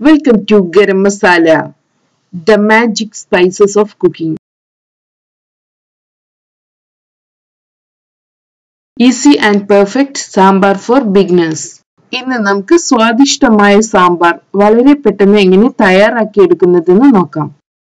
Welcome to Garam Masala, the magic spices of cooking. Easy and perfect sambar for beginners ഇന്ന് നമുക്ക് സ്വാദിഷ്ടമായ സാമ്പാർ വളരെ പെട്ടെന്ന് എങ്ങനെ തയ്യാറാക്കി എടുക്കുന്നതെന്ന് നോക്കാം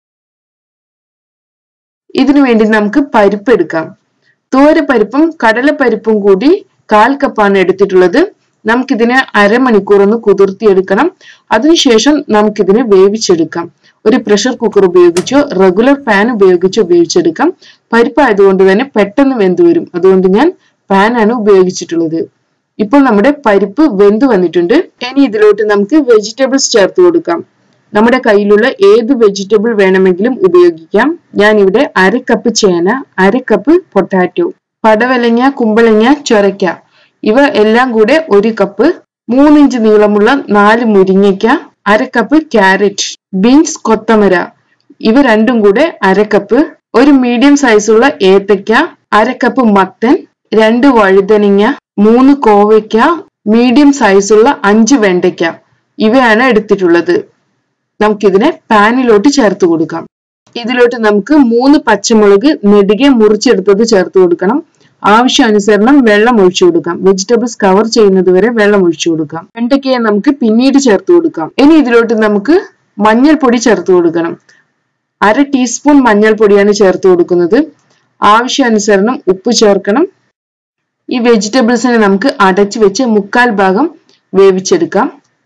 ഇതിനു വേണ്ടി നമുക്ക് പരിപ്പ് എടുക്കാം തോരപ്പരിപ്പും കടലപ്പരിപ്പും കൂടി കാൽ കപ്പാണ് എടുത്തിട്ടുള്ളത് നമുക്കിതിനെ അരമണിക്കൂർ ഒന്ന് കുതിർത്തിയെടുക്കണം അതിനുശേഷം നമുക്കിതിനെ വേവിച്ചെടുക്കാം ഒരു പ്രഷർ കുക്കർ ഉപയോഗിച്ചോ റെഗുലർ പാൻ ഉപയോഗിച്ചോ വേവിച്ചെടുക്കാം പരിപ്പ് ആയതുകൊണ്ട് തന്നെ പെട്ടെന്ന് വെന്ത് വരും അതുകൊണ്ട് ഞാൻ പാൻ ആണ് ഉപയോഗിച്ചിട്ടുള്ളത് ഇപ്പോൾ നമ്മുടെ പരിപ്പ് വെന്ത് വന്നിട്ടുണ്ട് ഇനി ഇതിലോട്ട് നമുക്ക് വെജിറ്റബിൾസ് ചേർത്ത് കൊടുക്കാം നമ്മുടെ കയ്യിലുള്ള ഏത് വെജിറ്റബിൾ വേണമെങ്കിലും ഉപയോഗിക്കാം ഞാൻ ഇവിടെ അര കപ്പ് ചേന അര കപ്പ് പൊട്ടാറ്റോ പടവലങ്ങ കുമ്പളങ്ങ ചൊരയ്ക്ക ഇവ എല്ലാം കൂടെ ഒരു കപ്പ് മൂന്നിഞ്ച് നീളമുള്ള നാല് മുരിങ്ങയ്ക്ക അര കപ്പ് ക്യാരറ്റ് ബീൻസ് കൊത്തമര ഇവ രണ്ടും കൂടെ അര കപ്പ് ഒരു മീഡിയം സൈസുള്ള ഏത്തയ്ക്ക അര കപ്പ് മത്തൻ രണ്ട് വഴുതനങ്ങ മൂന്ന് കോവയ്ക്ക മീഡിയം സൈസുള്ള അഞ്ച് വെണ്ടയ്ക്ക ഇവയാണ് എടുത്തിട്ടുള്ളത് നമുക്കിതിനെ പാനിലോട്ട് ചേർത്ത് കൊടുക്കാം ഇതിലോട്ട് നമുക്ക് മൂന്ന് പച്ചമുളക് നെടുകെ മുറിച്ചെടുത്തത് ചേർത്ത് കൊടുക്കണം ആവശ്യാനുസരണം വെള്ളം ഒഴിച്ചു കൊടുക്കാം വെജിറ്റബിൾസ് കവർ ചെയ്യുന്നത് വരെ വെള്ളം ഒഴിച്ചു കൊടുക്കാം വെണ്ടയ്ക്കയെ നമുക്ക് പിന്നീട് ചേർത്ത് കൊടുക്കാം ഇനി ഇതിലോട്ട് നമുക്ക് മഞ്ഞൾപ്പൊടി ചേർത്ത് കൊടുക്കണം അര ടീസ്പൂൺ മഞ്ഞൾപ്പൊടിയാണ് ചേർത്ത് കൊടുക്കുന്നത് ആവശ്യാനുസരണം ഉപ്പ് ചേർക്കണം ഈ വെജിറ്റബിൾസിനെ നമുക്ക് അടച്ചു വെച്ച് മുക്കാൽ ഭാഗം വേവിച്ചെടുക്കാം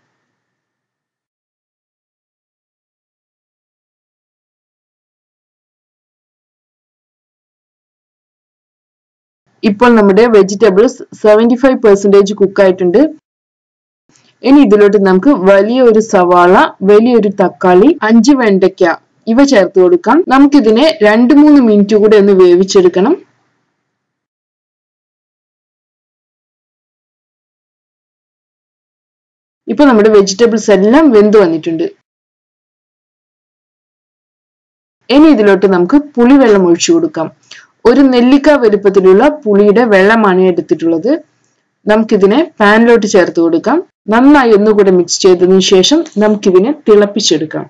ഇപ്പോൾ നമ്മുടെ വെജിറ്റബിൾസ് സെവൻറ്റി ഫൈവ് പെർസെൻറ്റേജ് കുക്കായിട്ടുണ്ട് ഇനി ഇതിലോട്ട് നമുക്ക് വലിയൊരു സവാള വലിയൊരു തക്കാളി അഞ്ച് വെണ്ടയ്ക്ക ഇവ ചേർത്ത് കൊടുക്കാം നമുക്കിതിനെ രണ്ട് മൂന്ന് മിനിറ്റ് കൂടെ ഒന്ന് വേവിച്ചെടുക്കണം ഇപ്പൊ നമ്മുടെ വെജിറ്റബിൾസ് എല്ലാം വെന്ത് വന്നിട്ടുണ്ട് ഇനി ഇതിലോട്ട് നമുക്ക് പുളിവെള്ളം ഒഴിച്ചു കൊടുക്കാം ഒരു നെല്ലിക്ക വലുപ്പത്തിലുള്ള പുളിയുടെ വെള്ളമാണ് എടുത്തിട്ടുള്ളത് നമുക്കിതിനെ പാനിലോട്ട് ചേർത്ത് കൊടുക്കാം നന്നായി ഒന്നുകൂടെ മിക്സ് ചെയ്തതിനു ശേഷം നമുക്കിതിനെ തിളപ്പിച്ചെടുക്കാം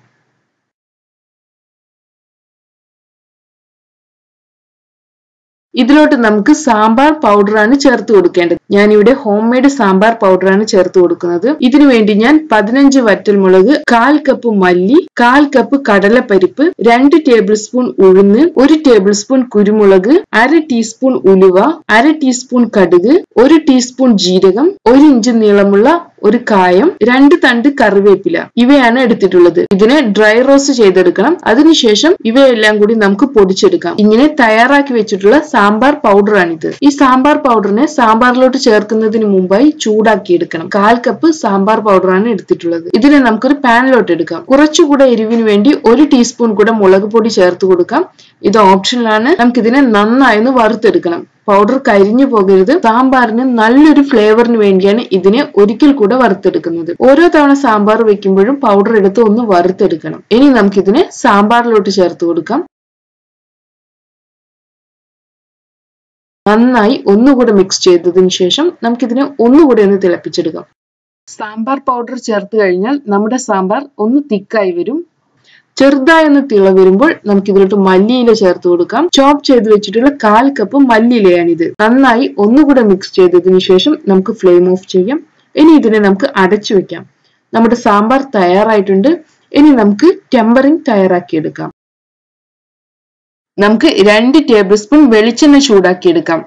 ഇതിലോട്ട് നമുക്ക് സാമ്പാർ പൗഡറാണ് ചേർത്ത് കൊടുക്കേണ്ടത് ഞാൻ ഇവിടെ ഹോം മെയ്ഡ് സാമ്പാർ പൗഡറാണ് ചേർത്ത് കൊടുക്കുന്നത് ഇതിനു വേണ്ടി ഞാൻ പതിനഞ്ച് വറ്റൽമുളക് കാൽ കപ്പ് മല്ലി കാൽ കപ്പ് കടലപ്പരിപ്പ് രണ്ട് ടേബിൾ സ്പൂൺ ഉഴുന്ന് ഒരു ടേബിൾ സ്പൂൺ കുരുമുളക് അര ടീസ്പൂൺ ഉലുവ അര ടീസ്പൂൺ കടുക് ഒരു ടീസ്പൂൺ ജീരകം ഒരു ഇഞ്ച് നീളമുള്ള ഒരു കായം രണ്ട് തണ്ട് കറിവേപ്പില ഇവയാണ് എടുത്തിട്ടുള്ളത് ഇതിനെ ഡ്രൈ റോസ്റ്റ് ചെയ്തെടുക്കണം അതിനുശേഷം ഇവയെല്ലാം കൂടി നമുക്ക് പൊടിച്ചെടുക്കാം ഇങ്ങനെ തയ്യാറാക്കി വെച്ചിട്ടുള്ള സാമ്പാർ പൗഡറാണിത് ഈ സാമ്പാർ പൗഡറിനെ സാമ്പാറിലോട്ട് ചേർക്കുന്നതിന് മുമ്പായി ചൂടാക്കി എടുക്കണം കാൽ കപ്പ് സാമ്പാർ പൗഡറാണ് എടുത്തിട്ടുള്ളത് ഇതിനെ നമുക്കൊരു പാനിലോട്ട് എടുക്കാം കുറച്ചുകൂടെ എരിവിന് വേണ്ടി ഒരു ടീസ്പൂൺ കൂടെ മുളക് പൊടി ചേർത്ത് കൊടുക്കാം ഇത് ഓപ്ഷനിലാണ് നമുക്ക് ഇതിനെ നന്നായി ഒന്ന് വറുത്തെടുക്കണം പൗഡർ കരിഞ്ഞു പോകരുത് സാമ്പാറിന് നല്ലൊരു ഫ്ലേവറിന് വേണ്ടിയാണ് ഇതിനെ ഒരിക്കൽ കൂടെ വറുത്തെടുക്കുന്നത് ഓരോ തവണ സാമ്പാർ വെക്കുമ്പോഴും പൗഡർ എടുത്ത് ഒന്ന് വറുത്തെടുക്കണം ഇനി നമുക്കിതിനെ സാമ്പാറിലോട്ട് ചേർത്ത് കൊടുക്കാം നന്നായി ഒന്നുകൂടെ മിക്സ് ചെയ്തതിനു ശേഷം നമുക്കിതിനെ ഒന്നുകൂടെ ഒന്ന് തിളപ്പിച്ചെടുക്കാം സാമ്പാർ പൗഡർ ചേർത്ത് കഴിഞ്ഞാൽ നമ്മുടെ സാമ്പാർ ഒന്ന് തിക്കായി വരും ചെറുതായി ഒന്ന് തിള വരുമ്പോൾ നമുക്ക് ഇതിലോട്ട് മല്ലിയില ചേർത്ത് കൊടുക്കാം ചോപ്പ് ചെയ്ത് വെച്ചിട്ടുള്ള കാൽ കപ്പ് മല്ലിയിലയാണിത് നന്നായി ഒന്നുകൂടെ മിക്സ് ചെയ്തതിനു ശേഷം നമുക്ക് ഫ്ലെയിം ഓഫ് ചെയ്യാം ഇനി ഇതിനെ നമുക്ക് അടച്ചു വെക്കാം നമ്മുടെ സാമ്പാർ തയ്യാറായിട്ടുണ്ട് ഇനി നമുക്ക് ടെമ്പറിംഗ് തയ്യാറാക്കിയെടുക്കാം നമുക്ക് രണ്ട് ടേബിൾ സ്പൂൺ വെളിച്ചെണ്ണ ചൂടാക്കിയെടുക്കാം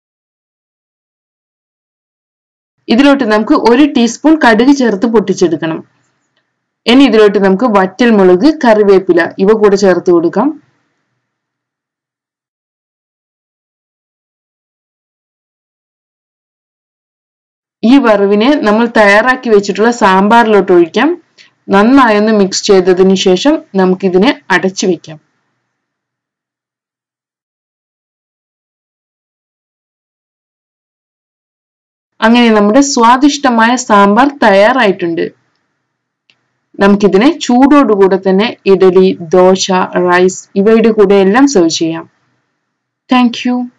ഇതിലോട്ട് നമുക്ക് ഒരു ടീസ്പൂൺ കടുക് ചേർത്ത് പൊട്ടിച്ചെടുക്കണം ഇനി ഇതിലോട്ട് നമുക്ക് വറ്റൽ മുളക് കറിവേപ്പില ഇവ കൂടെ ചേർത്ത് കൊടുക്കാം ഈ വറവിനെ നമ്മൾ തയ്യാറാക്കി വെച്ചിട്ടുള്ള സാമ്പാറിലോട്ട് ഒഴിക്കാം നന്നായി ഒന്ന് മിക്സ് ചെയ്തതിനു ശേഷം നമുക്കിതിനെ അടച്ചു വെക്കാം അങ്ങനെ നമ്മുടെ സ്വാദിഷ്ടമായ സാമ്പാർ തയ്യാറായിട്ടുണ്ട് നമുക്കിതിനെ ചൂടോടുകൂടെ തന്നെ ഇഡലി ദോശ റൈസ് ഇവയുടെ കൂടെ എല്ലാം സെർവ് ചെയ്യാം താങ്ക്